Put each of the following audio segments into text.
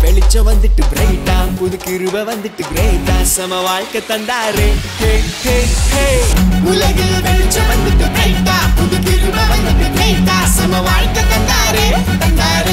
வெளிச்சம் வந்துட்டு பிரைட்டா புது கிருப வந்துட்டு கிரேட்டா சம வாழ்க்கை தந்தாரு ஹே ஹே ஹே உலகில் வெளிச்சம் வந்துட்டு பிரைட்டா புது கிருப வந்துட்டு கிரேட்டா சம வாழ்க்கை தந்தாரு தந்தாரு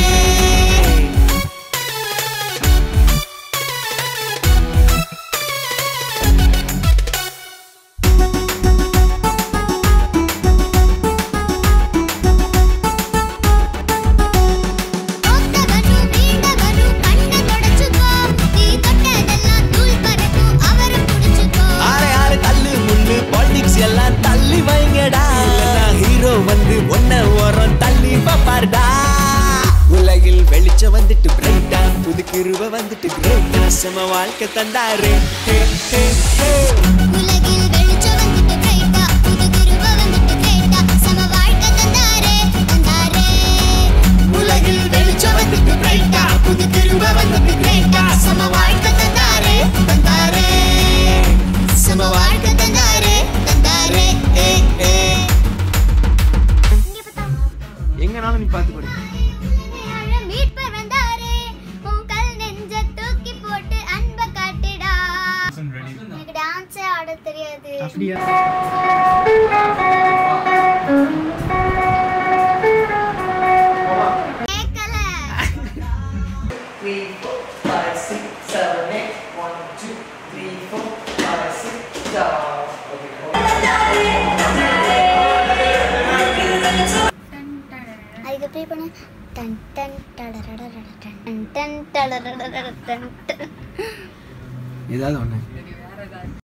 தோத்தவனு வீண்டவனு கண்ணை தொடச்சுக்கோ நீ தொட்டதெல்லாம் தூள் பறக்கும் அவரை புடிச்சுக்கோ ஆறு ஆறு தள்ளு முள்ளு பாலிடிக்ஸ் எல்லாம் தள்ளி வைங்கடா ஹீரோ வந்து ஒன்ன ஓரம் தள்ளி பாப்பாருடா உலகில் வெளிச்சம் வந்துட்டு பிரைட்டா புது கிருப வந்துட்டு கிரேட்டா சம வாழ்க்கை தந்தாரு ஹே ஹே ஹே உலகில் வெளிச்சம் வந்துட்டு பிரைட்டா புது கிருப வந்துட்டு கிரேட்டா சம வாழ்க்கை தந்தாரே தந்தாரே உலகில் வெளிச்சம் வந்துட்டு பிரைட்டா புது கிருப வந்துட்டு கிரேட்டா சம வாழ்க்கை தந்தாரு தந்தாரு சம வாழ்க்கை தந்தாரு தந்தாரு ஏ ஏ இங்க பார்த்தா எங்கனாலும் நீ பார்த்து கொடு மீட்பர் வந்தாரே உன் கல் நெஞ்ச தூக்கி போட்டு அன்பை காட்டுடா எனக்கு டான்ஸே ஆட தெரியாது அப்படியா கேட்கல three, four, five, six, seven, eight. One, two, three, four, five, six, down. Okay, hold on. அதுக்கு ப்ளே பண்ண டன் டன் டடரடடட டன் டன் டடரடடட டன் டன் ஏதாவது ஒன்று